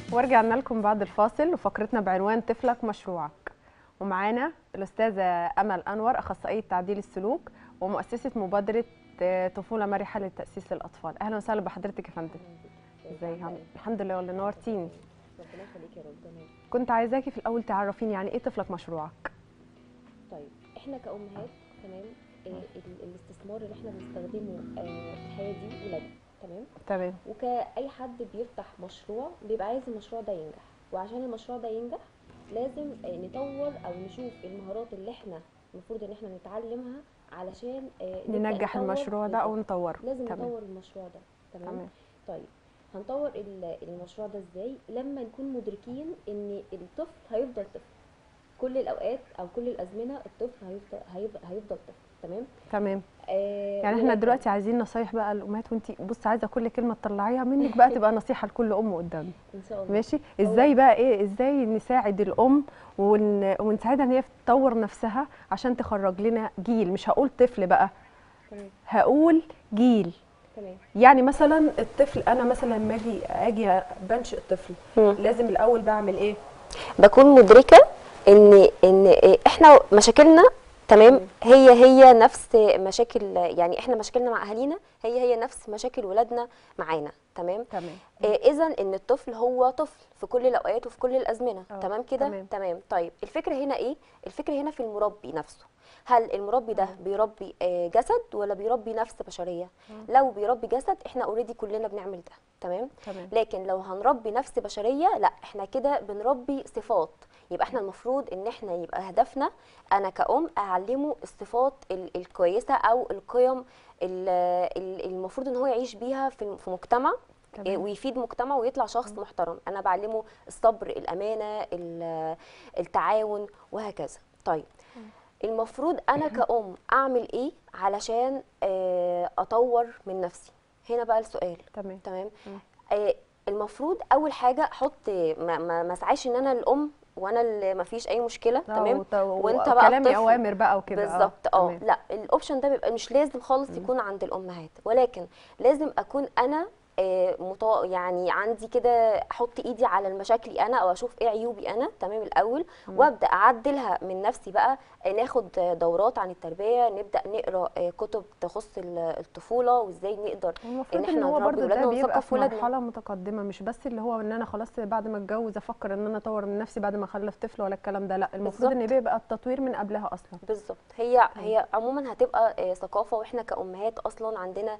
ورجعنا لكم بعد الفاصل وفقرتنا بعنوان طفلك مشروعك ومعانا الأستاذة أمل أنور أخصائية تعديل السلوك ومؤسسة مبادرة آه، طفولة مرحة للتأسيس للأطفال أهلا وسهلا بحضرتك يا فندم ازاي عامل- الحمد لله والله نورتيني ربنا يخليك يا رب تمام كنت عايزاكي في الأول تعرفيني يعني إيه طفلك مشروعك طيب احنا كأمهات تمام آه ال- الاستثمار اللي احنا بنستخدمه آه في الحياه دي ولادنا تمام تمام وكأي حد بيفتح مشروع بيبقى عايز المشروع ده ينجح وعشان المشروع ده ينجح لازم آه نطور او نشوف المهارات اللي احنا المفروض ان احنا نتعلمها علشان آه نبدأ ننجح نطور- المشروع ده أو بالظبط. نطوره لازم تمام نطور المشروع ده تمام تمام طيب هنطور ال- المشروع ده ازاي لما نكون مدركين ان الطفل هيفضل طفل كل الاوقات او كل الازمنه الطفل هيفضل هيفضل, هيفضل طفل تمام تمام آه يعني احنا ولكن- دلوقتي عايزين نصايح بقى للأمهات وانت بص عايزة كل كلمة تطلعيها منك بقى تبقى نصيحة لكل أم قدامي ان شاء الله ماشي ازاي بقى ايه ازاي نساعد الام ون... ونساعدها ان هي تطور نفسها عشان تخرج لنا جيل مش هقول طفل بقى تمام هقول جيل تمام يعني مثلا الطفل انا مثلا لما اجي اجي بنشئ طفل مم. لازم الاول بعمل ايه بكون مدركه ان ان احنا مشاكلنا تمام هي هي نفس مشاكل يعني احنا مشاكلنا مع اهالينا هي هي نفس مشاكل ولادنا معانا تمام تمام اذا ان الطفل هو طفل في كل الاوقات وفي كل الازمنه آه، تمام كده تمام. تمام طيب الفكره هنا ايه الفكره هنا في المربي نفسه هل المربي ده بيربي آه، جسد ولا بيربي نفس بشريه لو بيربي جسد احنا اوريدي كلنا بنعمل ده تمام تمام لكن لو هنربي نفس بشريه لا احنا كده بنربي صفات يبقى احنا المفروض ان احنا يبقى هدفنا انا كأم اعلمه الصفات ال- الكويسه او القيم ال- ال- المفروض ان هو يعيش بيها في في مجتمع تمام. إيه، ويفيد مجتمع ويطلع شخص محترم انا بعلمه الصبر الامانه ال- التعاون وهكذا طيب المفروض انا كأم اعمل ايه علشان آه، اطور من نفسي هنا بقى السؤال تمام تمام مم. آه المفروض اول حاجه احط ما ما ما اسعاش ان انا الام وانا اللي ما فيش اي مشكله تمام وانت بقى كلامي الطفل. اوامر بقى وكده بالظبط اه تمام. لا الاوبشن ده بيبقى مش لازم خالص يكون عند الامهات ولكن لازم اكون انا آه، مطا... يعني عندي كده احط ايدي على المشاكل انا او اشوف ايه عيوبي انا تمام الاول وابدا اعدلها من نفسي بقى آه، ناخد آه، دورات عن التربيه نبدا نقرا آه، كتب تخص ال- الطفوله وازاي نقدر المفروض إن ان, إحنا هو نربي برضه ولادنا ده بيبقى ونثقف في ولادنا. مرحله متقدمه مش بس اللي هو ان انا خلاص بعد ما اتجوز افكر ان انا اطور من نفسي بعد ما اخلف طفل ولا الكلام ده لا المفروض ان بالظبط. بيبقى التطوير من قبلها اصلا بالظبط هي هي عموما هتبقى آه، ثقافه واحنا كامهات اصلا عندنا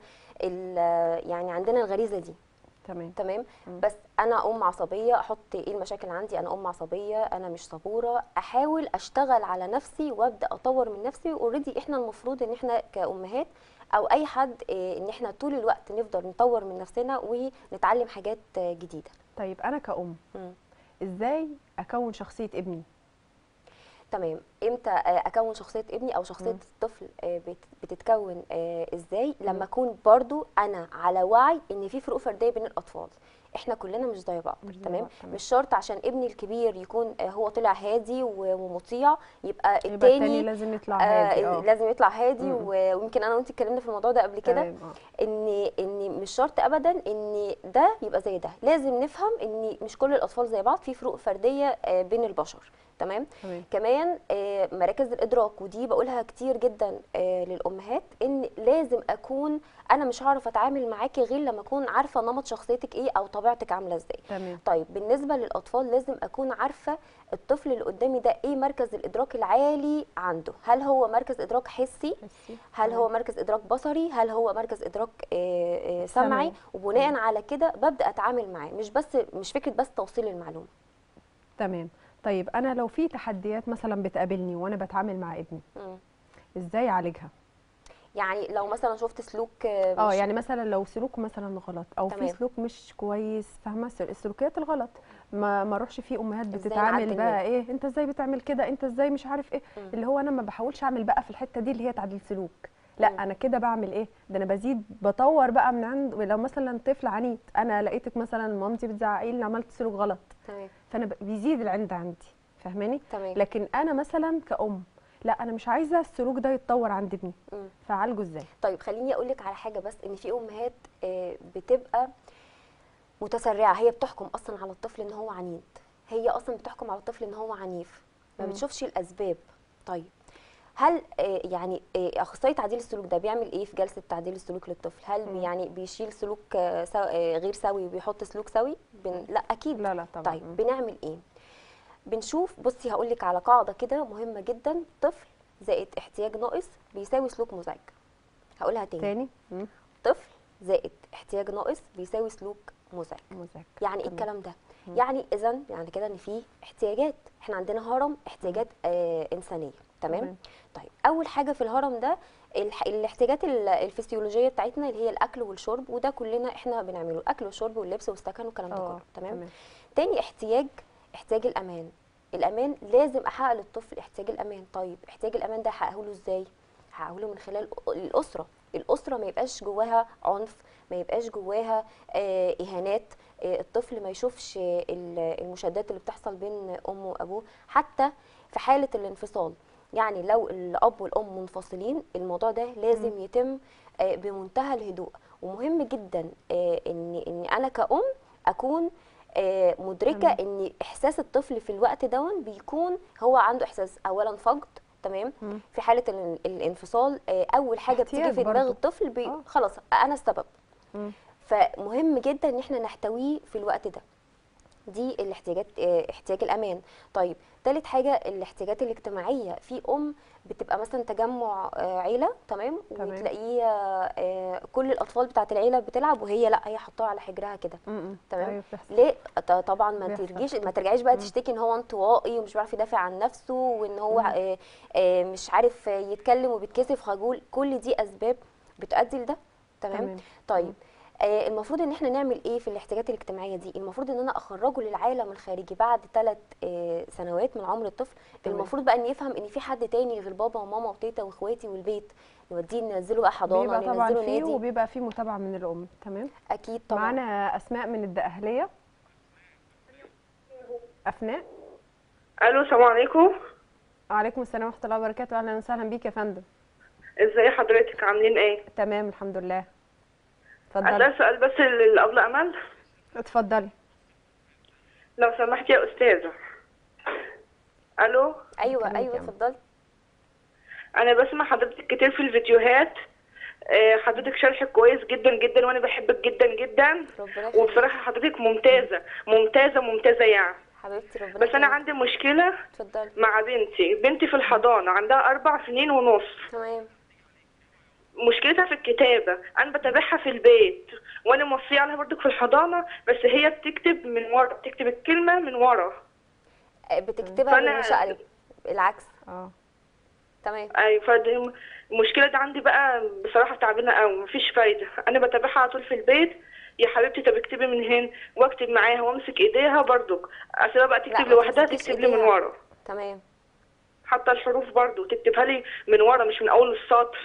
ال- يعني عندنا الغريزه دي تمام تمام مم. بس انا ام عصبيه احط ايه المشاكل عندي انا ام عصبيه انا مش صبوره احاول اشتغل على نفسي وابدا اطور من نفسي اوريدي احنا المفروض ان احنا كامهات او اي حد إيه، ان احنا طول الوقت نفضل نطور من نفسنا ونتعلم حاجات آه، جديده طيب انا كأم مم. ازاي اكون شخصيه ابني تمام امتى آه، اكون شخصيه ابني او شخصيه مم. الطفل آه، بت- بتتكون آه، ازاي مم. لما اكون برضو انا على وعي ان في فروق فرديه بين الاطفال احنا كلنا مش زي بعض مش زي تمام بعض، تمام. مش شرط عشان ابني الكبير يكون آه، هو طلع هادي و- ومطيع يبقى يبقى التاني التاني لازم يطلع آه هادي اه لازم يطلع هادي مم. و- ويمكن انا وانت اتكلمنا في الموضوع ده قبل كده تمام، آه. ان ان مش شرط ابدا ان ده يبقى زي ده لازم نفهم ان مش كل الاطفال زي بعض في فروق فرديه آه، بين البشر تمام تمام كمان آه، مراكز الادراك ودي بقولها كتير جدا آه، للامهات ان لازم اكون انا مش هعرف اتعامل معاكي غير لما اكون عارفه نمط شخصيتك ايه او طبيعتك عامله ازاي تمام طيب بالنسبه للاطفال لازم اكون عارفه الطفل اللي قدامي ده ايه مركز الادراك العالي عنده هل هو مركز ادراك حسي حسي. هل تمام. هو مركز ادراك بصري هل هو مركز ادراك آه، آه، سمعي سمعي. وبناء على كده ببدا اتعامل معاه مش بس مش فكره بس توصيل المعلومه تمام طيب انا لو في تحديات مثلا بتقابلني وانا بتعامل مع ابني مم. ازاي اعالجها يعني لو مثلا شفت سلوك آه، اه مش- يعني مثلا لو سلوكه مثلا غلط او في تمام. سلوك مش كويس فاهمه الس- السلوكيات الغلط ما ما اروحش في امهات إزاي بتتعامل نعدل بقى ايه انت ازاي بتعمل كده انت ازاي مش عارف ايه مم. اللي هو انا ما بحاولش اعمل بقى في الحته دي اللي هي تعديل سلوك لا مم. انا كده بعمل ايه ده انا بزيد بطور بقى من عند لو مثلا طفل عنيد انا لقيتك مثلا مامتي بتزعقي لي عملت سلوك غلط تمام فانا ب- بيزيد العند عندي فاهماني تمام لكن انا مثلا كأم لا انا مش عايزه السلوك ده يتطور عند ابني مم. فاعالجه ازاي طيب خليني اقول لك على حاجه بس ان في امهات آه، بتبقى متسرعه هي بتحكم اصلا على الطفل ان هو عنيد هي اصلا بتحكم على الطفل ان هو عنيف ما مم. بتشوفش الاسباب طيب هل آه، يعني آه، اخصائي تعديل السلوك ده بيعمل ايه في جلسه تعديل السلوك للطفل هل بي- مم. يعني بيشيل سلوك آه، سو- آه، غير سوي وبيحط سلوك سوي بن... لا اكيد لا لا طبعا طيب مم. بنعمل ايه بنشوف بصي هقول لك على قاعده كده مهمه جدا طفل زائد احتياج ناقص بيساوي سلوك مزعج هقولها تاني تاني مم. طفل زائد احتياج ناقص بيساوي سلوك مزعج مزعج يعني ايه تمام. الكلام ده مم. يعني اذا يعني كده ان في احتياجات احنا عندنا هرم احتياجات آه انسانيه تمام تمام. طيب اول حاجه في الهرم ده الح... الاحتياجات ال- الفسيولوجيه بتاعتنا اللي هي الاكل والشرب وده كلنا احنا بنعمله الاكل والشرب واللبس والسكن والكلام ده اه كله تمام تاني احتياج احتياج الامان الامان لازم احقق للطفل احتياج الامان طيب احتياج الامان ده احققه له ازاي هحققه له من خلال الاسره الاسره ما يبقاش جواها عنف ما يبقاش جواها آه، اهانات آه، الطفل ما يشوفش آه، ال- المشادات اللي بتحصل بين امه وابوه حتى في حاله الانفصال يعني لو الاب والام منفصلين الموضوع ده لازم يتم آه، بمنتهى الهدوء ومهم جدا آه، ان ان انا كأم اكون آه، مدركه ان احساس الطفل في الوقت دون بيكون هو عنده احساس اولا فقد تمام مم. في حاله ال- الانفصال آه، اول حاجه بتيجي احتياج في دماغ برضو. الطفل بي آه. خلاص انا السبب مم. فمهم جدا ان احنا نحتويه في الوقت ده دي الاحتياجات اه، احتياج الامان طيب تالت حاجه الاحتياجات الاجتماعيه في ام بتبقى مثلا تجمع اه، عيله تمام تمام. وتلاقيه اه، كل الاطفال بتاعت العيله بتلعب وهي لا هي حطاها على حجرها كده مم. تمام. ايوه بتحصل ليه ط- طبعا ما بيحصل. ترجيش ما ترجعيش بقى تشتكي ان هو انطوائي ومش بيعرف يدافع عن نفسه وان هو آه، آه، مش عارف آه، يتكلم وبيتكسف خجول كل دي اسباب بتؤدي لده تمام تمام. طيب آه، المفروض ان احنا نعمل ايه في الاحتياجات الاجتماعيه دي المفروض ان انا اخرجه للعالم الخارجي بعد ثلاث سنوات من عمر الطفل تمام. المفروض بقى ان يفهم ان في حد تاني غير بابا وماما وتيتا واخواتي والبيت نوديه ننزله بقى حضانه بيبقى طبعا ننزله فيه نادي وبيبقى فيه متابعه من الام تمام اكيد طبعا معانا اسماء من الدقهليه افناء الو السلام عليكم وعليكم السلام ورحمه الله وبركاته اهلا وسهلا بيك يا فندم ازاي حضرتك عاملين ايه تمام الحمد لله اتفضلي اسال سؤال بس للابله امل اتفضلي لو سمحت يا استاذه الو ايوه كلمك ايوه يا أم. اتفضلي انا بسمع حضرتك كتير في الفيديوهات آه، حضرتك شرحك كويس جدا جدا وانا بحبك جدا جدا ربنا يخليك وبصراحه حضرتك ممتازه ممتازه ممتازه يعني حبيبتي ربنا بس انا يخليك. عندي مشكله اتفضلي مع بنتي بنتي في الحضانه عندها اربع سنين ونص تمام مشكلتها في الكتابة أنا بتابعها في البيت وأنا موصية عليها برضك في الحضانة بس هي بتكتب من ورا بتكتب الكلمة من ورا آه، بتكتبها فأنا- بالمشقلب العكس اه تمام أي فدي المشكلة دي عندي بقى بصراحة تعبانة أوي مفيش فايدة أنا بتابعها على طول في البيت يا حبيبتي طب اكتبي من هنا واكتب معاها وامسك ايديها برضك اسيبها بقى لا، تكتب ما لوحدها تمسكيش تكتب لي من إيديها. ورا تمام حتى الحروف برضو تكتبها لي من ورا مش من أول السطر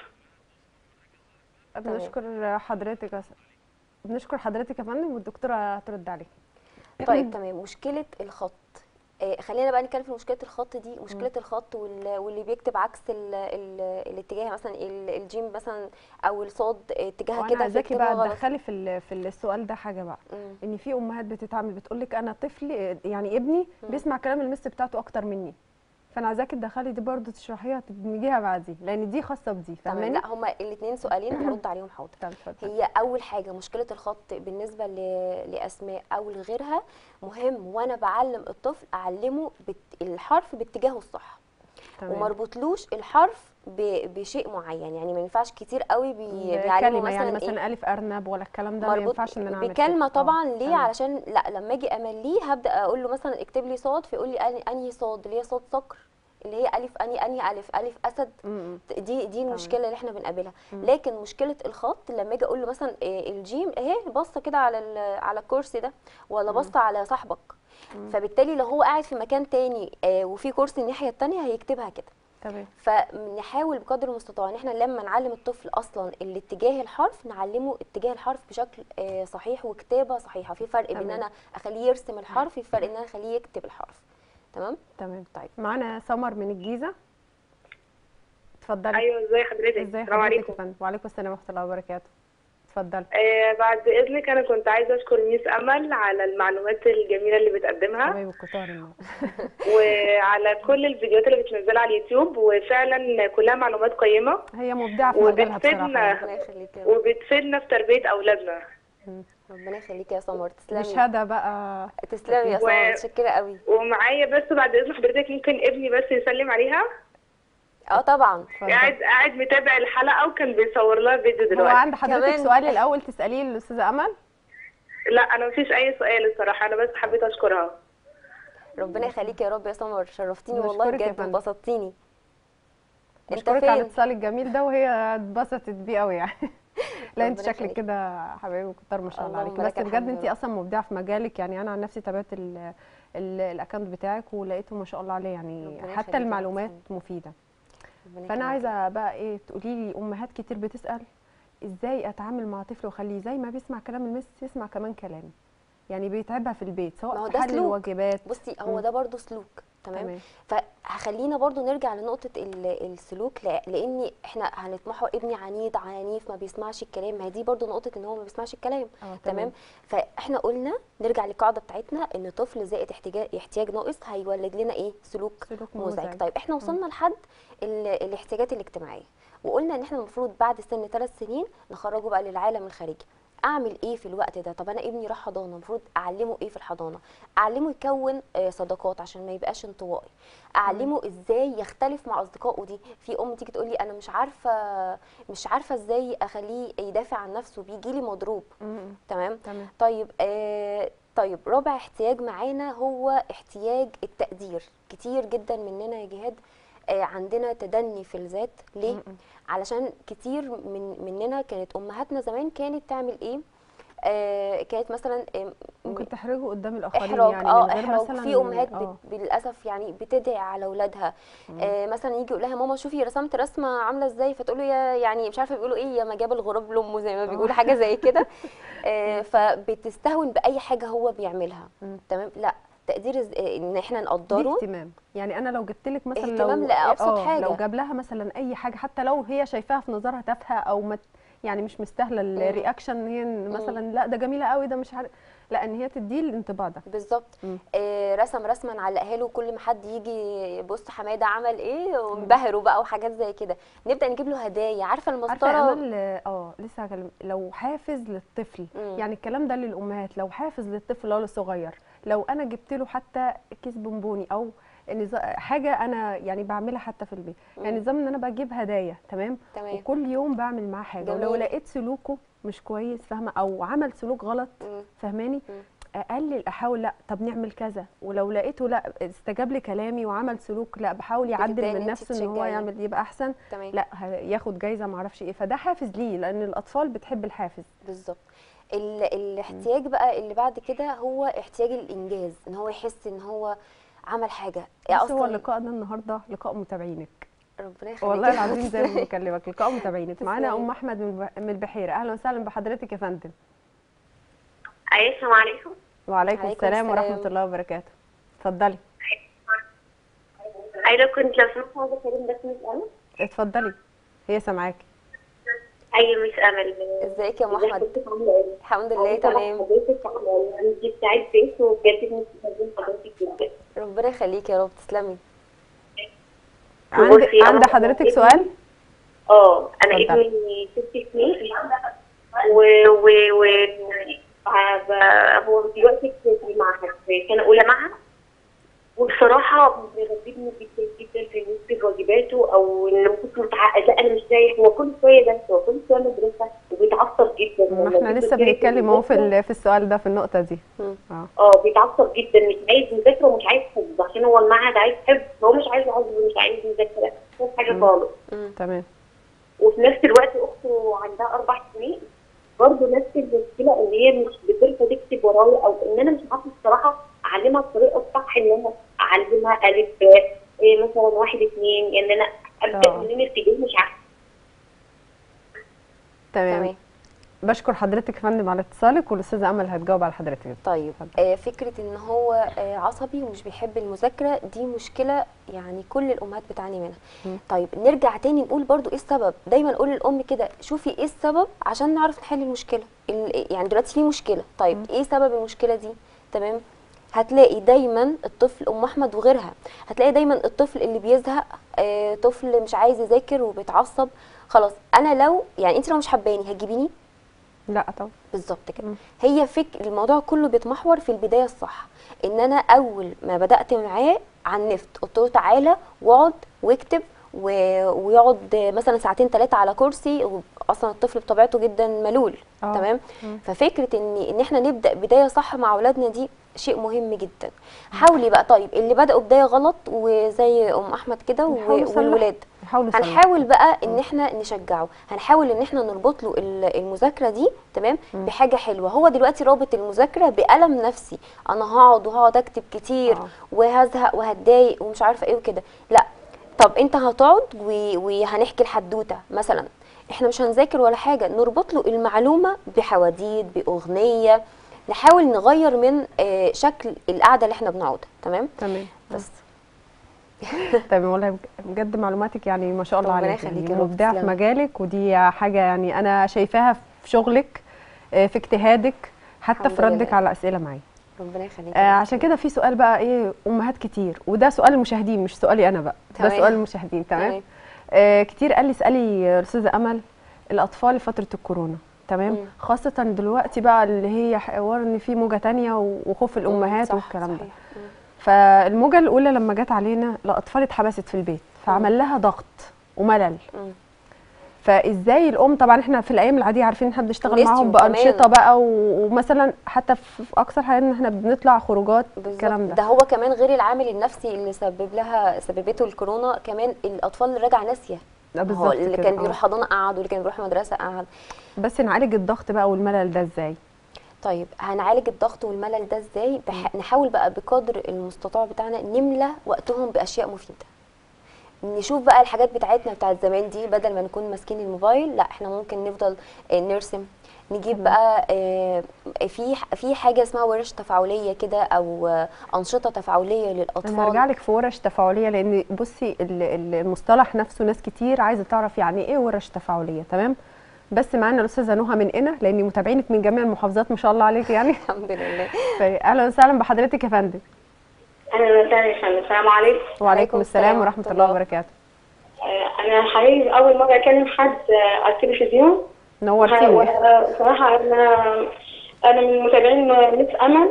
بنشكر حضرتك يا س- بنشكر حضرتك يا فندم والدكتوره هترد عليك طيب تمام مشكله الخط آه خلينا بقى نتكلم في مشكله الخط دي مشكله الخط وال- واللي بيكتب عكس ال ال الاتجاه مثلا ال- الجيم مثلا او الصاد اتجاهها وانا كده عايزاكي فيكتبها بقى غلط تدخلي في ال- في السؤال ده حاجه بقى مم. ان في امهات بتتعامل بتقول لك انا طفلي يعني ابني بيسمع كلام المس بتاعته اكتر مني فانا عايزاكي تدخلي دي برضو تشرحيها تدمجيها مع دي لان دي خاصه بدي تمام فاهماني لا هما الاثنين سؤالين هرد عليهم حاضر طب اتفضلي. هي اول حاجه مشكله الخط بالنسبه ل- لاسماء او لغيرها مهم وانا بعلم الطفل اعلمه بت... الحرف باتجاهه الصح تمام. ومربطلوش الحرف ب... بشيء معين يعني ما ينفعش كتير قوي بي... بيعلموا كلمه مثلا يعني إيه؟ مثلا الف ارنب ولا الكلام ده ما مربوط ينفعش ان انا اعمل بكلمه كده. آه، طبعا ليه تمام. علشان لا لما اجي امليه هبدا اقول له مثلا اكتب لي صاد فيقول لي أني- انهي صاد اللي هي صاد صقر اللي هي الف اني انهي الف الف اسد م- م. دي دي المشكله اللي احنا بنقابلها لكن مشكله الخط لما اجي اقول له مثلا إيه الجيم اهي بصه كده على ال- على الكرسي ده ولا بصه على صاحبك فبالتالي لو هو قاعد في مكان تاني آه، وفي كرسي الناحيه التانيه هيكتبها كده تمام فنحاول بقدر المستطاع ان احنا لما نعلم الطفل اصلا الاتجاه الحرف نعلمه اتجاه الحرف بشكل آه، صحيح وكتابه صحيحه في فرق بين ان تمام. انا اخليه يرسم الحرف في فرق ان انا اخليه يكتب الحرف تمام تمام طيب معانا سمر من الجيزه اتفضلي أيوة ازي حضرتك ازاي السلام حضرتك يا عليكم فندم وعليكم السلام ورحمه الله وبركاته اتفضلي آه بعد اذنك انا كنت عايزه اشكر ميس امل على المعلومات الجميله اللي بتقدمها حبايب الكتار النهار. وعلى كل الفيديوهات اللي بتنزلها على اليوتيوب وفعلا كلها معلومات قيمه هي مبدعه في مجالها بصراحه وبتفيدنا ربنا يخليك يا رب وبتفيدنا في تربيه اولادنا ربنا يخليك يا سمر تسلمي بشهاده بقى تسلمي يا و- سمر متشكره قوي ومعايا بس بعد اذن حضرتك ممكن ابني بس يسلم عليها اه طبعا اتفضل. قاعد قاعد متابع الحلقه وكان بيصور لها فيديو هو دلوقتي عند حضرتك كمان. سؤال الاول تساليه للاستاذه امل لا انا مفيش اي سؤال الصراحه انا بس حبيت اشكرها ربنا يخليك يا رب يا سمر شرفتيني والله بشكرك يا بجد فندم. وبسطتيني انت بشكرك على فين الاتصال الجميل ده وهي اتبسطت بيه قوي يعني لا انت ربنا شكلك يخليك. كده حبايبي كتار ما شاء الله اللهم عليك لك بس بجد الحمد انت يا رب. اصلا مبدعه في مجالك يعني انا عن نفسي تابعت ال- ال- الاكونت بتاعك ولقيته ما شاء الله عليه يعني ربنا يخليك حتى يا المعلومات حسين. مفيده ربنا فانا يكرمك. عايزه بقى ايه تقولي لي امهات كتير بتسال ازاي اتعامل مع طفل واخليه زي ما بيسمع كلام المس يسمع كمان كلامي يعني بيتعبها في البيت ما هو سواء في ده حل سلوك. الواجبات بصي هو مم. ده برضو سلوك تمام تمام فهخلينا برضو نرجع لنقطة ال- السلوك لا- لأن احنا هنطمحه ابني عنيد عنيف ما بيسمعش الكلام ما هي دي برضو نقطة ان هو ما بيسمعش الكلام اه تمام فاحنا قلنا نرجع للقاعدة بتاعتنا ان طفل زائد احتياج احتياج ناقص هيولد لنا ايه سلوك سلوك مزعج مزعج طيب احنا وصلنا لحد ال- الاحتياجات الاجتماعية وقلنا ان احنا المفروض بعد سن ثلاث سنين نخرجه بقى للعالم الخارجي اعمل ايه في الوقت ده طب انا ابني راح حضانه المفروض اعلمه ايه في الحضانه اعلمه يكون آه، صداقات عشان ما يبقاش انطوائي اعلمه ازاي يختلف مع اصدقائه دي في ام تيجي تقول لي انا مش عارفه مش عارفه ازاي اخليه يدافع عن نفسه بيجي لي مضروب مم. تمام تمام طيب آه طيب رابع احتياج معانا هو احتياج التقدير كتير جدا مننا يا جهاد آه عندنا تدني في الذات ليه مم. علشان كتير من مننا كانت امهاتنا زمان كانت تعمل ايه آه كانت مثلا آه، ممكن تحرجه قدام الاخرين احراج يعني اه من غير احراج مثلا في امهات اه بت- للاسف يعني بتدعي على اولادها آه مثلا يجي يقول لها ماما شوفي رسمت رسمه عامله ازاي فتقول له يا يعني مش عارفه بيقولوا ايه يا ما جاب الغراب لامه زي ما بيقولوا حاجه زي كده آه فبتستهون باي حاجه هو بيعملها مم. تمام لا تقدير إز- آه، ان احنا دي نقدره اهتمام يعني انا لو جبت لك مثلا اهتمام لو لأبسط آه، حاجة. لو جاب لها مثلا اي حاجه حتى لو هي شايفاها في نظرها تافهه او ما يعني مش مستاهله الرياكشن ان هي مثلا لا ده جميله قوي ده مش عارف لا ان هي تديه الانطباع ده بالظبط مم. آه رسم رسمه نعلقها له كل ما حد يجي يبص حماده عمل ايه وانبهروا بقى وحاجات زي كده نبدا نجيب له هدايا عارفه عارفه المسطره امل اه لسه هكلم لو حافز للطفل مم. يعني الكلام ده للامهات لو حافز للطفل اللي هو الصغير لو انا جبت له حتى كيس بونبوني او نظ- حاجه انا يعني بعملها حتى في البيت يعني نظام ان انا بجيب هدايا تمام تمام وكل يوم بعمل معاه حاجه ولو جميل. لقيت سلوكه مش كويس فاهمه او عمل سلوك غلط مم. فاهماني مم. اقلل احاول لا طب نعمل كذا ولو لقيته لا استجاب لكلامي وعمل سلوك لا بحاول يعدل بتبدأي إن من أنت نفسه ان هو تشجعيه. يعمل يبقى احسن تمام لا ه- ياخد جايزه ما اعرفش ايه فده حافز ليه لان الاطفال بتحب الحافز بالظبط ال- الاحتياج بقى اللي بعد كده هو احتياج الانجاز ان هو يحس ان هو عمل حاجه يا بس هو لقائنا النهارده لقاء متابعينك ربنا يخليك والله العظيم زي ما بكلمك لقاء متابعينك معانا تسلمي. ام احمد من الب- من البحيره اهلا وسهلا بحضرتك يا فندم أيوة السلام عليكم وعليكم عليكم السلام ورحمه السلام. الله وبركاته اتفضلي أيوة كنت لو سمحت عايزة أكلم بس مس أمل اتفضلي هي سامعاكي أيوة مس أمل ازيك يا ام احمد حضرتك عاملة إيه؟ الحمد لله تمام حضرتك انت بتاعت بيت وبجد مستفيدين حضرتك جدا ربنا يخليك يا رب تسلمي عند بصي، أنا عند حضرتك ابني- سؤال اه انا اتفضلي. ابني ست سنين و و و ب- هو دلوقتي في معهد في سنه اولى معهد وبصراحه بيربيني جدا جدا في نسبه واجباته او ان كنت متعقد لا انا مش رايح هو كل شويه درس هو كل شويه مدرسه وبيتعصب جدا ما احنا لسه بنتكلم اهو في ال- في السؤال ده في النقطه دي مم. اه اه بيتعصب جدا مش عايز مذاكره ومش عايز حفظ عشان هو المعهد عايز حفظ هو مش عايز حفظ ومش عايز مذاكره مش حاجه مم. خالص مم. تمام وفي نفس الوقت اخته عندها اربع سنين برضه نفس المشكله ان هي مش بترضى تكتب ورايا او ان انا مش عارفه الصراحه اعلمها الطريقه الصح ان انا اعلمها الف باء إيه مثلا واحد اثنين يعني انا ابدا آه. منين ابتدائي مش عارفه تمام تمام بشكر حضرتك يا فندم على اتصالك والاستاذه امل هتجاوب على حضرتك طيب آه فكره ان هو آه عصبي ومش بيحب المذاكره دي مشكله يعني كل الامهات بتعاني منها مم. طيب نرجع تاني نقول برضو ايه السبب دايما نقول للام كده شوفي ايه السبب عشان نعرف نحل المشكله ال- يعني دلوقتي في مشكله طيب ايه سبب المشكله دي تمام هتلاقي دايما الطفل ام احمد وغيرها هتلاقي دايما الطفل اللي بيزهق آه طفل مش عايز يذاكر وبيتعصب خلاص انا لو يعني انت لو مش حباني هتجيبيني لا طبعا بالظبط كده مم. هي فك الموضوع كله بيتمحور في البدايه الصح ان انا اول ما بدات معاه عنفت قلت له تعالى واقعد واكتب و- ويقعد مثلا ساعتين ثلاثه على كرسي اصلا الطفل بطبيعته جدا ملول آه. تمام مم. ففكره ان ان احنا نبدا بدايه صح مع اولادنا دي شيء مهم جدا حاولي بقى طيب اللي بداوا بدايه غلط وزي ام احمد كده و- نحاول نصلح. والولاد نحاول نصلح. هنحاول بقى ان احنا نشجعه هنحاول ان احنا نربط له ال- المذاكره دي تمام مم. بحاجه حلوه هو دلوقتي رابط المذاكره بالم نفسي انا هقعد وهقعد اكتب كتير آه. وهزهق وهتضايق ومش عارفه ايه وكده لا طب انت هتقعد و- وهنحكي الحدوته مثلا احنا مش هنذاكر ولا حاجه نربط له المعلومه بحواديت باغنيه نحاول نغير من آه، شكل القعده اللي احنا بنقعدها تمام تمام بس تمام والله بج- بجد معلوماتك يعني ما شاء الله ربنا عليك يخليك يعني يا رب، مبدعه في تسلمي. مجالك ودي حاجه يعني انا شايفاها في شغلك آه، في اجتهادك حتى الحمد في ردك لله. على اسئله معايا ربنا يخليك آه عشان كده في سؤال بقى ايه امهات كتير وده سؤال المشاهدين مش سؤالي انا بقى ده تمام. سؤال المشاهدين تمام تمام. آه كتير قال لي اسالي يا استاذه امل الاطفال لفتره الكورونا تمام مم. خاصه دلوقتي بقى اللي هي حوار ان في موجه تانية وخوف الامهات صح، والكلام ده صحيح. مم. فالموجه الاولى لما جت علينا الاطفال اتحبست في البيت فعمل لها ضغط وملل مم. فازاي الام طبعا احنا في الايام العاديه عارفين ان احنا بنشتغل ونسيوا معاهم كمان. بانشطه بقى و- ومثلا حتى في في اقصى الحالات ان احنا بنطلع خروجات الكلام بالظبط ده ده هو كمان غير العامل النفسي اللي سبب لها سببته الكورونا كمان الاطفال اللي راجعه ناسيه ده هو بالظبط اللي كده، كان آه. بيروح حضانه قعد واللي كان بيروح مدرسه قعد بس نعالج الضغط بقى والملل ده ازاي طيب هنعالج الضغط والملل ده ازاي بح... نحاول بقى بقدر المستطاع بتاعنا نملى وقتهم باشياء مفيده نشوف بقى الحاجات بتاعتنا بتاعت زمان دي بدل ما نكون ماسكين الموبايل لا احنا ممكن نفضل آه، نرسم نجيب بقى آه، في في حاجه اسمها ورش تفاعليه كده او آه، انشطه تفاعليه انا للاطفال هرجع لك في ورش تفاعليه لان بصي ال- ال- المصطلح نفسه ناس كتير عايزه تعرف يعني ايه ورش تفاعليه تمام بس معانا الاستاذه نهى من هنا لاني متابعينك من جميع المحافظات ما شاء الله عليك يعني الحمد لله اهلا وسهلا بحضرتك يا فندم اهلا وسهلا يا فندم السلام عليكم وعليكم السلام ورحمه الله وبركاته آه، انا حقيقي اول مره اكلم حد آه، على التلفزيون نورتيني صراحه انا انا من متابعين مس امل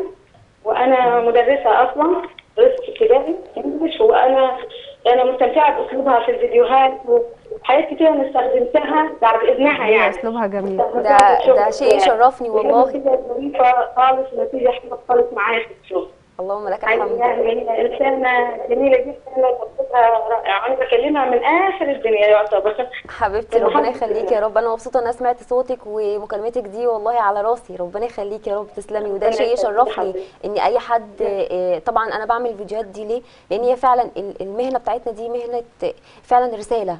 وانا مدرسه اصلا درست ابتدائي انجلش وانا انا مستمتعه باسلوبها في الفيديوهات وحاجات كتير انا استخدمتها بعد اذنها هي يعني اسلوبها جميل استخدمتها في ده- ده الشغل شيء يعني. يشرفني والله. نتيجه ظريفه خالص ونتيجه حلوه خالص معايا في الشغل اللهم لك يعني الحمد هي انسانه جميله جدا وقصتها رائعه انا بكلمها من اخر الدنيا يعتبر حبيبتي ربنا الحمد يخليك لله. يا رب انا مبسوطه ان انا سمعت صوتك ومكالمتك دي والله على راسي ربنا يخليك يا رب تسلمي وده ربنا شيء يخليك يشرفني حبيبتي. ان اي حد آه، طبعا انا بعمل الفيديوهات دي ليه لان هي فعلا ال- المهنه بتاعتنا دي مهنه آه، فعلا رساله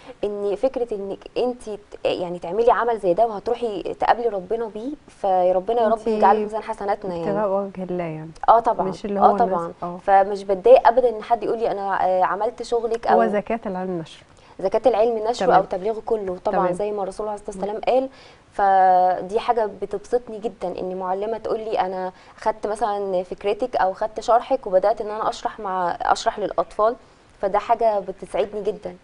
ان فكره انك انت يعني تعملي عمل زي ده وهتروحي تقابلي ربنا بيه فربنا يا رب انتي يجعل ميزان حسناتنا يعني ابتغاء وجه الله يعني اه طبعا مش اللي اه هو الناس- طبعا اه. فمش بتضايق ابدا ان حد يقول لي انا آه، عملت شغلك او هو زكاه العلم نشر زكاة العلم نشره تمام. او تبليغه كله طبعا تمام. زي ما الرسول عليه الصلاه والسلام قال فدي حاجه بتبسطني جدا ان معلمه تقول لي انا خدت مثلا فكرتك او خدت شرحك وبدات ان انا اشرح مع اشرح للاطفال فده حاجه بتسعدني جدا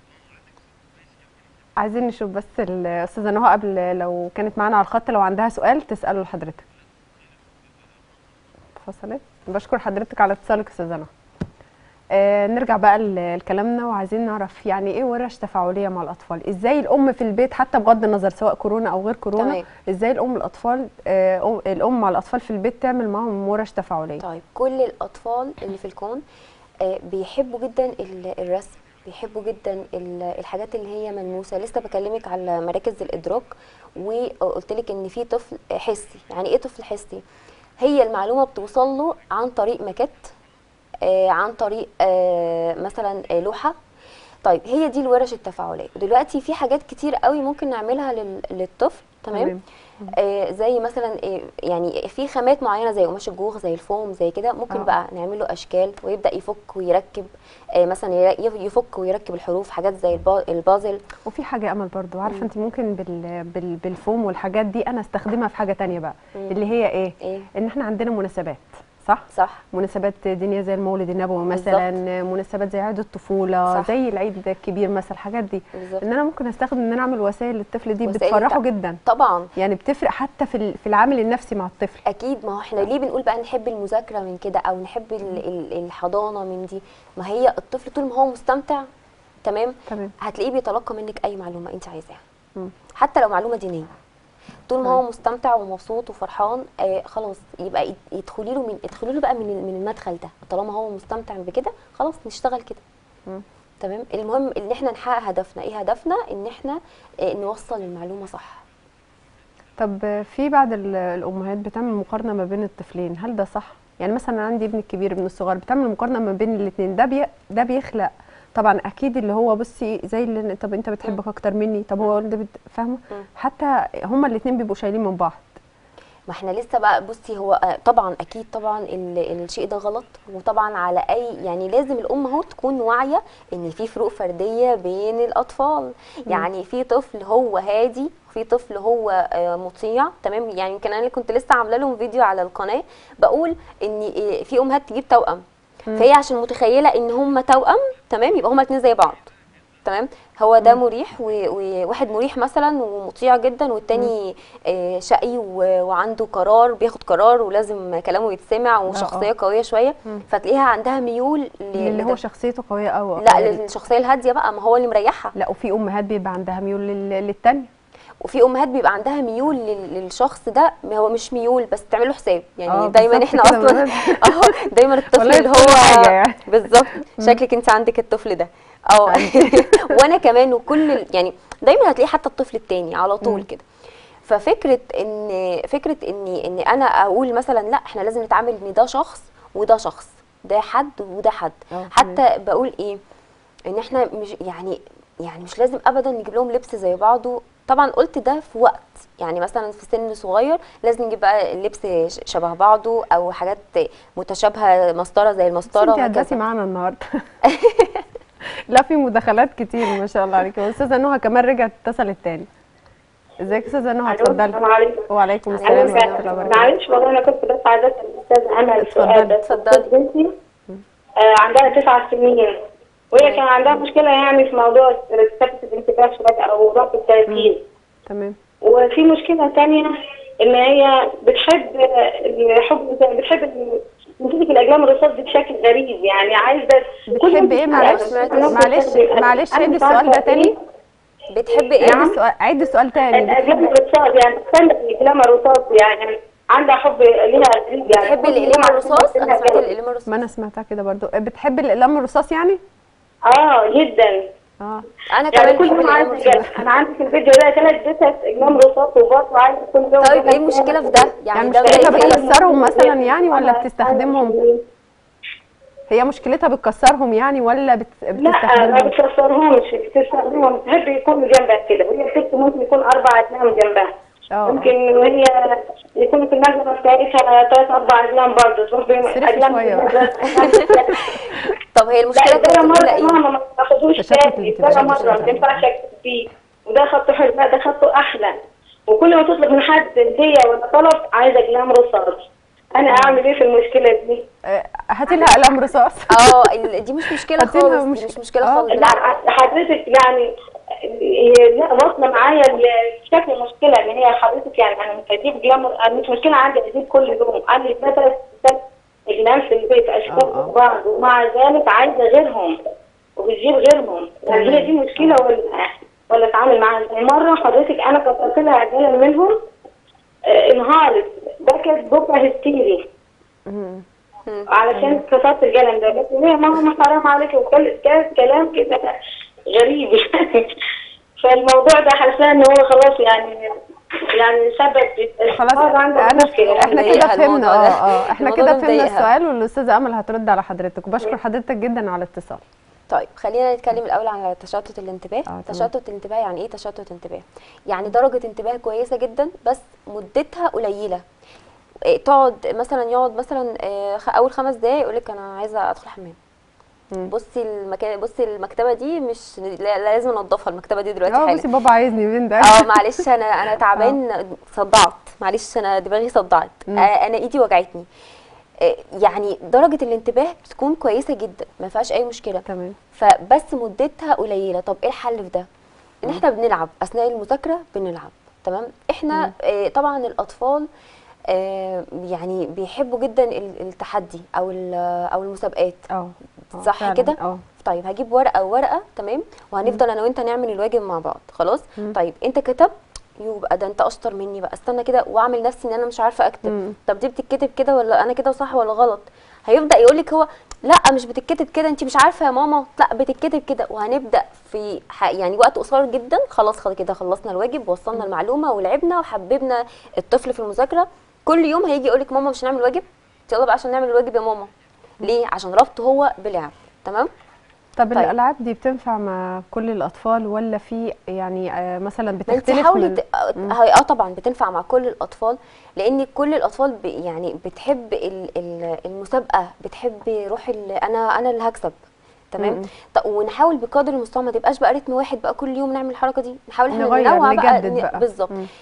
عايزين نشوف بس الاستاذه نهى قبل لو كانت معانا على الخط لو عندها سؤال تساله لحضرتك فصلت بشكر حضرتك على اتصالك يا استاذه نهى آه نرجع بقى ل- لكلامنا وعايزين نعرف يعني ايه ورش تفاعليه مع الاطفال ازاي الام في البيت حتى بغض النظر سواء كورونا او غير كورونا تمام. ازاي الام الاطفال آه أم- الام مع الاطفال في البيت تعمل معاهم ورش تفاعليه طيب كل الاطفال اللي في الكون آه، بيحبوا جدا ال- الرسم بيحبوا جدا ال- الحاجات اللي هي ملموسه لسه بكلمك على مراكز الادراك وقلت لك ان في طفل حسي يعني ايه طفل حسي هي المعلومه بتوصل له عن طريق ماكيت آه، عن طريق آه، مثلا آه، لوحه طيب هي دي الورش التفاعليه دلوقتي في حاجات كتير قوي ممكن نعملها لل- للطفل تمام تمام. آه زي مثلا آه يعني في خامات معينه زي قماش الجوخ زي الفوم زي كده ممكن آه. بقى نعمل له اشكال ويبدا يفك ويركب آه مثلا ير- يفك ويركب الحروف حاجات زي البا- البازل وفي حاجه امل برضو عارفه انت ممكن بال... بال... بالفوم والحاجات دي انا استخدمها في حاجه تانية بقى مم. اللي هي ايه ايه ان احنا عندنا مناسبات صح صح مناسبات دينيه زي المولد النبوي مثلا مناسبات زي عيد الطفوله صح. زي العيد الكبير مثلا الحاجات دي بالظبط ان انا ممكن استخدم ان انا اعمل وسائل للطفل دي وسائل بتفرحه الت- جدا طبعا يعني بتفرق حتى في ال- في العامل النفسي مع الطفل اكيد ما هو احنا ليه بنقول بقى نحب المذاكره من كده او نحب ال- ال- الحضانه من دي ما هي الطفل طول ما هو مستمتع تمام تمام هتلاقيه بيتلقى منك اي معلومه انت عايزاها مم. حتى لو معلومه دينيه طول ما مم. هو مستمتع ومبسوط وفرحان آه خلاص يبقى يد- يدخلي له من ادخلي له بقى من ال- من المدخل ده طالما هو مستمتع بكده خلاص نشتغل كده مم. تمام المهم ان احنا نحقق هدفنا ايه هدفنا ان احنا آه نوصل المعلومه صح طب في بعض ال- الامهات بتعمل مقارنه ما بين الطفلين هل ده صح يعني مثلا أنا عندي ابن الكبير ابن الصغير بتعمل مقارنه ما بين الاثنين ده بي ده بيخلق طبعا اكيد اللي هو بصي زي اللي طب انت بتحبك اكتر مني طب هو ده بت- فاهمه مم. حتى هما الاثنين بيبقوا شايلين من بعض ما احنا لسه بقى بصي هو آه، طبعا اكيد طبعا ال- الشيء ده غلط وطبعا على اي يعني لازم الام اهو تكون واعيه ان في فروق فرديه بين الاطفال يعني في طفل هو هادي في طفل هو آه، مطيع تمام يعني يمكن انا اللي كنت لسه عامله لهم فيديو على القناه بقول ان آه، في امهات تجيب توأم فهي عشان متخيله ان هم توأم تمام يبقى هما الاثنين زي بعض تمام هو ده مريح و- وواحد مريح مثلا ومطيع جدا والتاني آه، شقي و- وعنده قرار بياخد قرار ولازم كلامه يتسمع وشخصيه قويه شويه فتلاقيها عندها ميول ل- اللي هو لده. شخصيته قويه قوي لا للشخصيه الهاديه بقى ما هو اللي مريحها لا وفي امهات بيبقى عندها ميول لل- للتانية وفي امهات بيبقى عندها ميول لل- للشخص ده ما هو مش ميول بس تعمل له حساب يعني آه، دايما بالظبط احنا كده اصلا بالظبط. اه دايما الطفل والله اللي في كل هو حاجة يعني. بالظبط شكلك انت عندك الطفل ده اه وانا كمان وكل ال- يعني دايما هتلاقي حتى الطفل التاني على طول كده ففكره ان فكره اني ان انا اقول مثلا لا احنا لازم نتعامل ان ده شخص وده شخص ده حد وده حد آه، حتى بقول ايه ان احنا مش يعني يعني مش لازم ابدا نجيب لهم لبس زي بعضه طبعا قلت ده في وقت يعني مثلا في سن صغير لازم نجيب بقى اللبس ش- شبه بعضه او حاجات متشابهه مسطره زي بس المسطره انت هتداسي وهكذا معانا النهارده لا في مداخلات كتير ما شاء الله عليكي واستاذه نهى كمان رجعت اتصلت تاني ازيك يا استاذه نهى الو السلام اتفضلي عليكم وعليكم السلام اهلا ورحمه الله وسهلا وبركاته معلش والله انا كنت بس عايزه اسال الاستاذ امل اتفضلي، سؤال بس اتفضلي. أستاذ بنتي آه عندها تسع سنين وهي كان عندها مشكله يعني في موضوع ثبت الانتباه شويه او ضغط التركيز تمام وفي مشكله تانية ان هي بتحب الحب بتحب ال- تمسك الاجلام الرصاص دي بشكل غريب يعني عايزه كل بتحب ايه ما معلش تسمع- معلش معلش أنا عيد مش السؤال عارفة ده تاني بتحب عيد ايه نعم. السؤال عيد السؤال تاني الاجلام الرصاص يعني بتستنى الاجلام الرصاص يعني عندها حب ليها غريب يعني بتحب كل الاقلام يوم الرصاص عندها انا سمعت جو. الاقلام الرصاص ما انا سمعتها كده برضو بتحب الاقلام الرصاص يعني اه جدا اه انا يعني كمان كل بحب يوم الاقلام عايزه الرصاص جد. انا عندي في الفيديو ده ثلاث جثث اجلام رصاص وبرضه عايزه كل يوم طيب جثث ايه المشكله تاني. في ده يعني يعني ده مشكلتها زي ايه بتكسرهم مثلا يعني ولا أنا- بتستخدمهم أنا- هي مشكلتها بتكسرهم يعني ولا بت... لا ما بتستخدمهم بتكسرهمش بتستخدمهم تحب يكونوا جنبها كده وهي الست ممكن يكون اربع اجلام جنبها اه ممكن وهي يكون في المجلس بتاعتها ثلاث اربع اجلام برضه تروح بين صرفي اجلام شوية في بقى. المجلس. طب هي المشكله لا كانت ده الاولى مرة ايه ماما ما تاخدوش تشتت تاني الانتباه. ده مرة ما تنفعش اكتب فيه وده خطه حلو لا ده خطه احلى وكل ما تطلب من حد هدية ولا طلب عايزة اقلام رصاص انا اعمل ايه في المشكلة دي؟ آه، هاتي لها قلم رصاص اه ال- دي مش مشكله هاتي لها خالص دي مش- مش مشكله آه. خالص لا بالعكس حضرتك يعني هي لا واصله معايا شكل مشكله ان هي حضرتك يعني انا مش هجيب جلام انا مش مشكله عندي اجيب كل يوم عندي ثلاث ست اجلام في البيت اشكال آه، آه. في بعض ومع ذلك عايزه غيرهم وبتجيب غيرهم يعني هي دي مشكله ولا ولا اتعامل معاها ازاي مره حضرتك انا كسرت لها اجلام منهم آه، انهارت بكت بكى هستيري مم. علشان كسرت القلم ده بس ليه يا ماما حرام عليك وكل كان كلام كده غريب فالموضوع ده حاسه ان هو خلاص يعني يعني سبب خلاص هذا عنده انا مشكله احنا مضايقها كده فهمنا الموضوع اه ده. اه احنا الموضوع كده ده فهمنا مضايقها. السؤال والاستاذه امل هترد على حضرتك وبشكر حضرتك جدا على الاتصال طيب خلينا نتكلم الاول عن تشتت الانتباه آه، تمام. تشتت الانتباه يعني ايه تشتت انتباه يعني درجه انتباه كويسه جدا بس مدتها قليله إيه، تقعد مثلا يقعد مثلا آه، خ- اول خمس دقايق يقول لك انا عايزه ادخل حمام مم. بصي المكان بصي المكتبه دي مش لا لازم انضفها المكتبه دي دلوقتي اه حالا بصي بابا عايزني فين ده اه معلش انا انا تعبان صدعت معلش انا دماغي صدعت مم. آه انا ايدي وجعتني آه يعني درجه الانتباه بتكون كويسه جدا ما فيهاش اي مشكله تمام فبس مدتها قليله طب ايه الحل في ده ان احنا بنلعب اثناء المذاكره بنلعب تمام احنا آه طبعا الاطفال آه يعني بيحبوا جدا ال- التحدي او ال- او المسابقات اه آه، صح فعلاً، كده؟ اه طيب هجيب ورقه وورقه تمام وهنفضل انا وانت نعمل الواجب مع بعض خلاص مم. طيب انت كتبت يبقى ده انت اشطر مني بقى استنى كده واعمل نفسي ان انا مش عارفه اكتب مم. طب دي بتتكتب كده ولا انا كده صح ولا غلط هيبدا يقول لك هو لا مش بتتكتب كده انت مش عارفه يا ماما لا بتتكتب كده وهنبدا في ح- يعني وقت قصير جدا خلاص خلاص كده خلصنا الواجب ووصلنا المعلومه ولعبنا وحببنا الطفل في المذاكره كل يوم هيجي يقول لك ماما مش هنعمل واجب يلا بقى عشان نعمل الواجب يا ماما ليه عشان ربطه هو بلعب تمام طب طيب. الالعاب دي بتنفع مع كل الاطفال ولا في يعني آه، مثلا انت بتختلف حاولي من ت- هي اه طبعا بتنفع مع كل الاطفال لان كل الاطفال ب- يعني بتحب ال- ال- المسابقه بتحب روح ال- انا انا اللي هكسب تمام مم. ط- ونحاول بقدر المستطاع ما تبقاش بقى رتم واحد بقى كل يوم نعمل الحركه دي نحاول احنا نغير، ننوع بقى نجدد ن- بقى. بالظبط مم.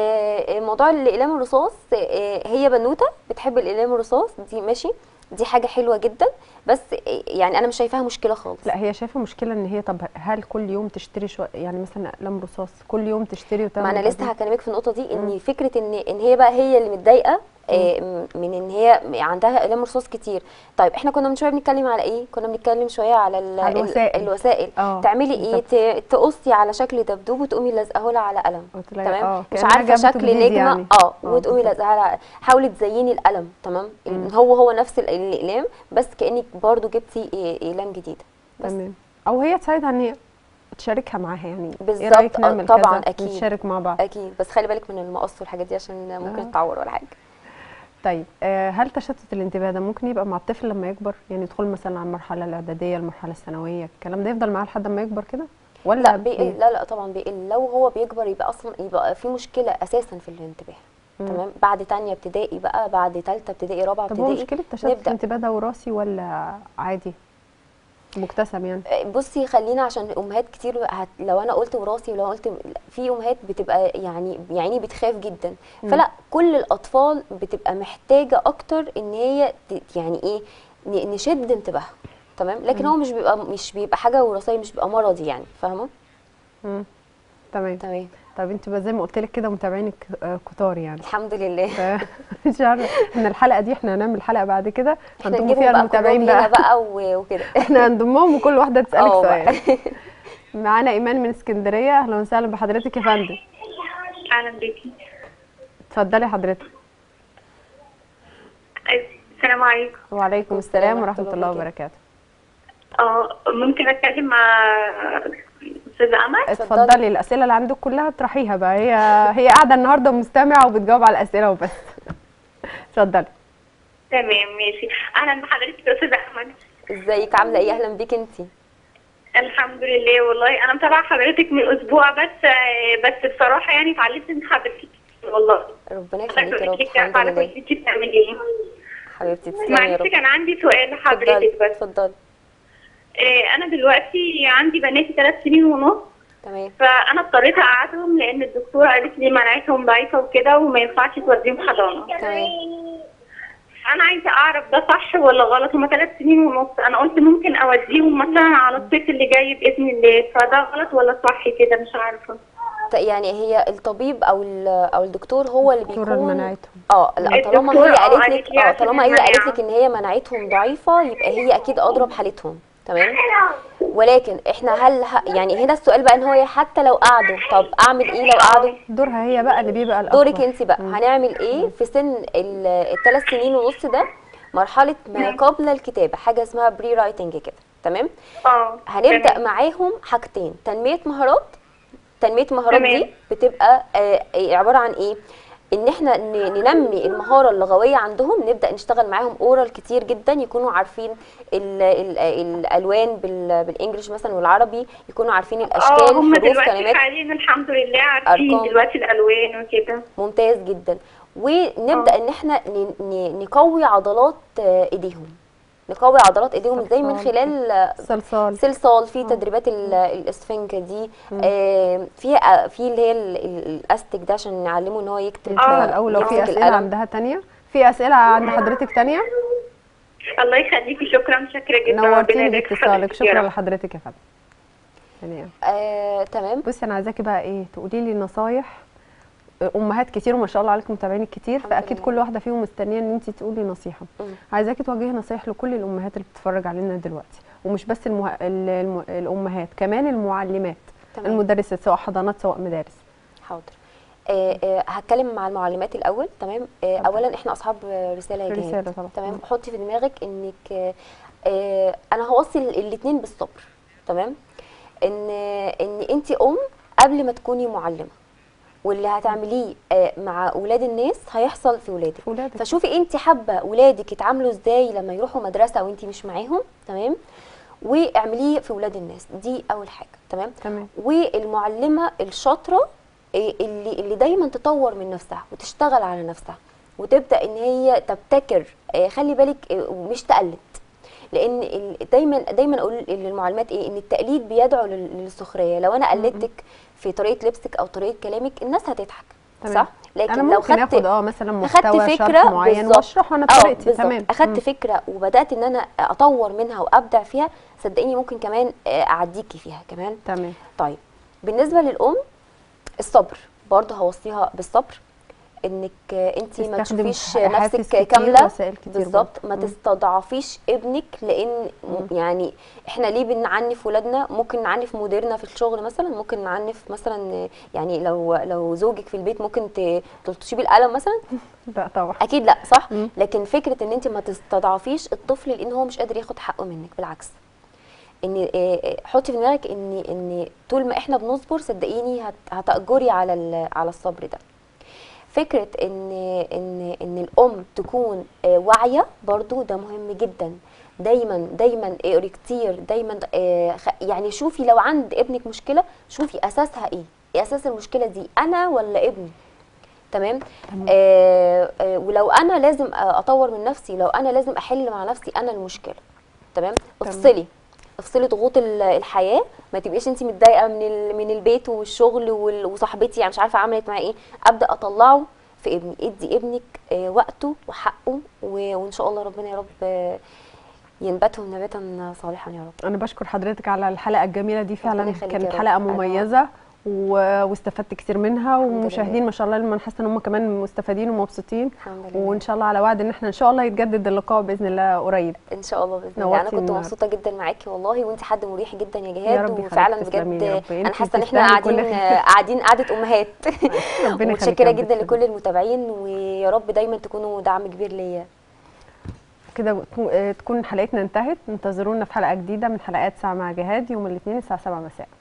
آه موضوع الاقلام الرصاص آه هي بنوته بتحب الاقلام الرصاص دي ماشي دي حاجه حلوه جدا بس آه، يعني انا مش شايفاها مشكله خالص لا هي شايفه مشكله ان هي طب هل كل يوم تشتري شو يعني مثلا اقلام رصاص كل يوم تشتري وتعمل ما انا لسه تجديد؟ هكلمك في النقطه دي ان فكره ان ان هي بقى هي اللي متضايقه آه، م- من ان هي عندها اقلام رصاص كتير طيب احنا كنا من شويه بنتكلم على ايه كنا بنتكلم شويه على, ال- على ال- الوسائل. الوسائل اه، تعملي ايه ت- تقصي على شكل دبدوب وتقومي لازقه لها على قلم وتلاقي- تمام اه، مش كأنها عارفه جابته شكل جديد نجمه يعني. اه اه، وتقومي بالظبط. لازقها على حاولي تزيني القلم تمام ال- هو هو نفس ال- الاقلام بس كانك برضو جبتي إيه- اقلام جديده بس تمام او هي تساعدها ان هي تشاركها معاها يعني ايه بالظبط، رايك اه، نعمل طبعا، كذا أكيد. نشارك مع بعض اكيد بس خلي بالك من المقص والحاجات دي عشان ممكن اه. تتعور ولا حاجه طيب آه، هل تشتت الانتباه ده ممكن يبقى مع الطفل لما يكبر يعني يدخل مثلا على المرحله الاعداديه المرحله الثانويه الكلام ده يفضل معاه لحد ما يكبر كده ولا لا بيقل بي- لا لا طبعا بيقل لو هو بيكبر يبقى اصلا يبقى في مشكله اساسا في الانتباه مم. تمام بعد تانية ابتدائي بقى بعد تالتة ابتدائي رابعة طب هو ابتدائي مشكله تشتت نبدأ. الانتباه ده وراثي ولا عادي مكتسب يعني بصي خلينا عشان امهات كتير هت لو انا قلت وراثي ولو قلت في امهات بتبقى يعني يعني بتخاف جدا فلا كل الاطفال بتبقى محتاجه اكتر ان هي ت- يعني ايه ن- نشد انتباهها تمام لكن هو مش بيبقى مش بيبقى حاجه وراثيه مش بيبقى مرضي يعني فاهمه مم. تمام تمام طب انت بقى زي ما قلت لك كده متابعينك آه، كتار يعني الحمد لله ف- مش عارفه ان الحلقه دي احنا هنعمل حلقه بعد كده احنا هنضم نجيبهم فيها بقى المتابعين كلهم هنا بقى بقى و- وكده احنا هنضمهم وكل واحده تسالك اه بقى. سؤال معانا ايمان من اسكندريه اهلا وسهلا بحضرتك يا فندم اهلا بيكي اتفضلي حضرتك السلام عليكم وعليكم السلام ورحمه الله وبركاته اه ممكن اتكلم مع استاذه امل اتفضلي. اتفضلي الاسئله اللي عندك كلها اطرحيها بقى هي هي قاعده النهارده مستمعه وبتجاوب على الاسئله وبس اتفضلي تمام ماشي اهلا بحضرتك يا استاذه امل ازيك عامله ايه اهلا بيك انتي الحمد لله والله انا متابعه حضرتك من اسبوع بس بس بصراحه يعني اتعلمت من حضرتك والله ربنا يخليك يا رب حضرتك الحمد على لله كل انت بتعملي ايه حبيبتي تسلمي يا معلش رب كان عندي سؤال لحضرتك اتفضلي بس اتفضلي آه، انا دلوقتي عندي بناتي ثلاث سنين ونص تمام فانا اضطريت اقعدهم لان الدكتوره قالت لي مناعتهم ضعيفه وكده وما ينفعش توديهم حضانه تمام انا عايزه اعرف ده صح ولا غلط هما ثلاث سنين ونص انا قلت ممكن اوديهم مثلا على الصيف اللي جاي باذن الله فده غلط ولا صح كده مش عارفه ط- يعني هي الطبيب او ال- او الدكتور هو اللي دكتورة بيكون مناعتهم. اه لا طالما هي الدكتورة اه قالت قالت لك لي اه عشان طالما هي قالت المناعة. لك ان هي مناعتهم ضعيفه يبقى هي اكيد ادرى بحالتهم تمام ولكن احنا هل ه... يعني هنا السؤال بقى ان هو حتى لو قعدوا طب اعمل ايه لو قعدوا دورها هي بقى اللي بيبقى الاكبر دورك انت بقى هنعمل ايه في سن الثلاث سنين ونص ده مرحله ما قبل الكتابه حاجه اسمها بري رايتنج كده تمام اه هنبدا تمام. معاهم حاجتين تنميه مهارات تنميه المهارات تمام. دي بتبقى آه، آه، عباره عن ايه ان احنا ن- ننمي المهاره اللغويه عندهم نبدا نشتغل معاهم اورال كتير جدا يكونوا عارفين ال ال الالوان بال- بالانجلش مثلا والعربي يكونوا عارفين الاشكال اه هم حروف دلوقتي كلمات حاليا الحمد لله عارفين أرقام. دلوقتي الالوان وكده ممتاز جدا ونبدا ان احنا ن- ن- نقوي عضلات آه، ايديهم نقوي عضلات ايديهم ازاي من صلصال. خلال آه، صلصال صلصال في تدريبات ال- الاسفنكه دي آه، في آه، في اللي هي ال- ال- الاستيك ده عشان نعلمه ان هو يكتب نشوفها آه، الاول لو في يمسك اسئله القلم. عندها تانية في اسئله عند حضرتك تانية الله يخليكي شكرا شاكره جدا ربنا نورتيني يبارك في باتصالك حضرتك يا شكرا رب. لحضرتك يا فندم يعني آه، تمام بصي انا عايزاكي بقى ايه تقولي لي نصايح امهات كتير وما شاء الله عليكم متابعين كتير الحمد فاكيد لله. كل واحده فيهم مستنيه ان انت تقولي نصيحه مم. عايزاكي توجهي نصايح لكل الامهات اللي بتتفرج علينا دلوقتي ومش بس المه... ال- الم... الامهات كمان المعلمات تمام. المدرسات سواء حضانات سواء مدارس حاضر آه، آه، هتكلم مع المعلمات الاول تمام آه، اتفضل. اولا احنا اصحاب آه، رساله يا جهاد رسالة طبعا. تمام مم. حطي في دماغك انك آه، آه، انا هوصي الاثنين بالصبر تمام ان ان انت ام قبل ما تكوني معلمه واللي هتعمليه آه، مع اولاد الناس هيحصل في ولادك ولادك فشوفي انت حابه ولادك يتعاملوا ازاي لما يروحوا مدرسه وانت مش معاهم تمام واعمليه في ولاد الناس دي اول حاجه تمام تمام والمعلمه الشاطره إيه اللي اللي دايما تطور من نفسها وتشتغل على نفسها وتبدا ان هي تبتكر إيه، خلي بالك إيه، ومش تقلد لان ال- دايما دايما اقول للمعلمات ايه ان التقليد بيدعو لل- للسخريه لو انا قلدتك في طريقه لبسك او طريقه كلامك الناس هتضحك تمام. صح لكن انا لو ممكن خدت اخد اه مثلا اخدت محتوى فكره شرح معين بالظبط. واشرح انا آه، بطريقتي بالظبط. تمام اخدت مم. فكره وبدات ان انا اطور منها وابدع فيها صدقيني ممكن كمان آه، اعديكي فيها كمان تمام طيب بالنسبه للام الصبر برضه هوصيها بالصبر انك انت ما تستخدم تشوفيش حافز نفسك كتير كامله ووسائل كتير بالظبط برضه. ما مم. تستضعفيش ابنك لان م- يعني احنا ليه بنعنف ولادنا ممكن نعنف مديرنا في الشغل مثلا ممكن نعنف مثلا يعني لو لو زوجك في البيت ممكن ت- تلطشيه بالقلم مثلا لا طبعا اكيد لا صح مم. لكن فكره ان انت ما تستضعفيش الطفل لان هو مش قادر ياخد حقه منك بالعكس ان آه، آه، حطي في دماغك ان ان طول ما احنا بنصبر صدقيني هت- هتاجري على ال- على الصبر ده فكره ان ان ان الام تكون آه، واعيه برضو ده مهم جدا دايما دايما اقري كتير دايما آه، خ- يعني شوفي لو عند ابنك مشكله شوفي اساسها ايه ايه اساس المشكله دي انا ولا ابني تمام آه آه ولو انا لازم اطور من نفسي لو انا لازم احل مع نفسي انا المشكله تمام افصلي افصلي ضغوط ال- الحياه ما تبقيش انت متضايقه من ال- من البيت والشغل وال- وصاحبتي يعني مش عارفه عملت معايا ايه ابدا اطلعه في ابني ادي ابنك آه وقته وحقه و- وان شاء الله ربنا يا رب آه ينبتهم نباتا صالحا يا رب انا بشكر حضرتك على الحلقه الجميله دي فعلا ربنا يخليك كانت يا رب. حلقه أنا- مميزه و- واستفدت كتير منها الحمد ومشاهدين لله. ما شاء الله لما حاسه ان هم كمان مستفيدين ومبسوطين الحمد لله وان شاء الله على وعد ان احنا ان شاء الله يتجدد اللقاء باذن الله قريب ان شاء الله باذن الله انا نورتي كنت النهاردة. مبسوطه جدا معاكي والله وانت حد مريح جدا يا يا جهاد رب يخليك، وفعلا تسلمي يا بجد رب. انا انتي حاسه ان احنا تستاهلي كل قاعدين خير. قاعدين قعده امهات ربنا يخليك متشكره يا رب جدا تسلمي. لكل المتابعين ويا رب دايما تكونوا دعم كبير ليا كده تكون- آه، تكون حلقتنا انتهت انتظرونا في حلقه جديده من حلقات ساعه مع جهاد يوم الاثنين الساعه 7 مساء